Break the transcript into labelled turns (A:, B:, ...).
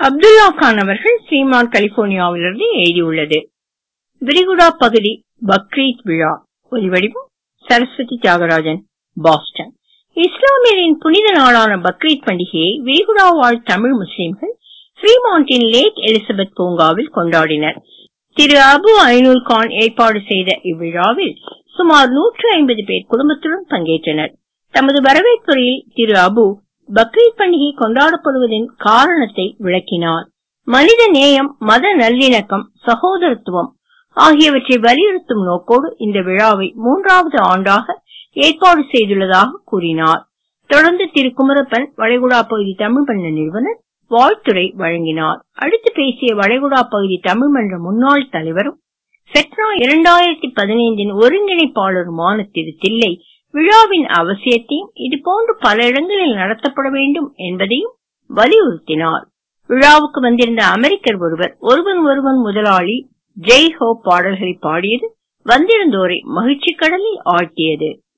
A: அப்துல்லா கான் அவர்கள் சீமான் கலிபோர்னியாவிலிருந்து எழுதியுள்ளது விரிகுடா பகுதி பக்ரீத் விழா ஒலிவடிவம் சரஸ்வதி தியாகராஜன் பாஸ்டன் இஸ்லாமியரின் புனித நாளான பக்ரீத் பண்டிகையை விரிகுடா வாழ் தமிழ் முஸ்லிம்கள் ஃப்ரீமாண்டின் லேக் எலிசபெத் பூங்காவில் கொண்டாடினர் திரு அபு ஐனுல் கான் ஏற்பாடு செய்த இவ்விழாவில் சுமார் நூற்று ஐம்பது பேர் குடும்பத்துடன் பங்கேற்றனர் தமது வரவேற்புரையில் திரு அபு பக்ரீத் பண்டிகை கொண்டாடப்படுவதன் காரணத்தை விளக்கினார் மனித நேயம் மத நல்லிணக்கம் சகோதரத்துவம் ஆகியவற்றை வலியுறுத்தும் நோக்கோடு இந்த விழாவை மூன்றாவது ஆண்டாக ஏற்பாடு செய்துள்ளதாக கூறினார் தொடர்ந்து திரு குமரப்பன் வளைகுடா பகுதி தமிழ் மன்ற நிறுவனர் வாழ்த்துரை வழங்கினார் அடுத்து பேசிய வளைகுடா பகுதி தமிழ் மன்ற முன்னாள் தலைவரும் செட்னா இரண்டாயிரத்தி பதினைந்தின் ஒருங்கிணைப்பாளருமான திரு தில்லை விழாவின் அவசியத்தையும் இதுபோன்று பல இடங்களில் நடத்தப்பட வேண்டும் என்பதையும் வலியுறுத்தினார் விழாவுக்கு வந்திருந்த அமெரிக்கர் ஒருவர் ஒருவன் ஒருவன் முதலாளி ஜெய் ஹோ பாடல்களை பாடியது வந்திருந்தோரை மகிழ்ச்சி கடலில் ஆழ்த்தியது